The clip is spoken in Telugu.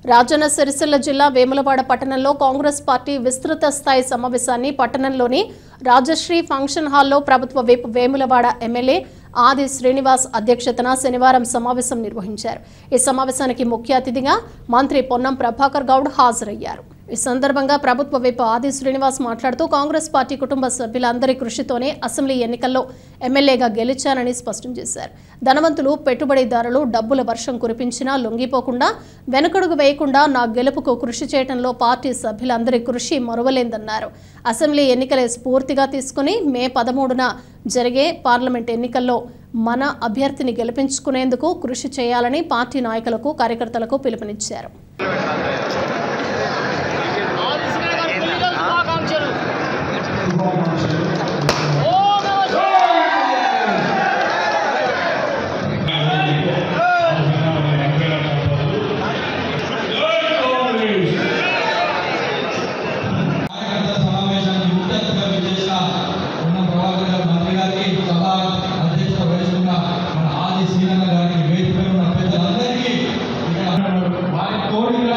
రాజన్న సిరిసిల్ల జిల్లా వేములవాడ పట్టణంలో కాంగ్రెస్ పార్టీ విస్తృత స్థాయి సమావేశాన్ని పట్టణంలోని రాజశ్రీ ఫంక్షన్ హాల్లో ప్రభుత్వ విప్ వేములవాడ ఎమ్మెల్యే ఆది శ్రీనివాస్ అధ్యక్షతన శనివారం సమావేశం నిర్వహించారు ఈ సమావేశానికి ముఖ్య అతిథిగా మంత్రి పొన్నం ప్రభాకర్ గౌడ్ హాజరయ్యారు ఈ సందర్భంగా ప్రభుత్వ విప్ ఆది శ్రీనివాస్ మాట్లాడుతూ కాంగ్రెస్ పార్టీ కుటుంబ సభ్యులందరి కృషితోనే అసెంబ్లీ ఎన్నికల్లో ఎమ్మెల్యేగా గెలిచానని స్పష్టం చేశారు ధనవంతులు పెట్టుబడిదారులు డబ్బుల వర్షం కురిపించినా లొంగిపోకుండా వెనుకడుగు వేయకుండా నా గెలుపుకు కృషి చేయడంలో పార్టీ సభ్యులందరి కృషి మరువలేందన్నారు అసెంబ్లీ ఎన్నికలే స్ఫూర్తిగా తీసుకుని మే పదమూడున జరిగే పార్లమెంట్ ఎన్నికల్లో మన అభ్యర్థిని గెలిపించుకునేందుకు కృషి చేయాలని పార్టీ నాయకులకు కార్యకర్తలకు పిలుపునిచ్చారు ఆదిశంకర్ గారి పెళ్లిలో శుభాకాంక్షలు ఓం నమః శివాయ. కార్యకర్తల సమావేశానికి ముఖ్య అతిథిగా విచ్చేసిన ఉన్న ప్రభాకర్ గారు మంత్రి గారికి సభ అధ్యక్షత వహిస్తున్న మన ఆది శ్రీరంగ గారికి వేదికపై ఉన్న పెద్దలందరికీ ఇక్కడ వారి కోరిక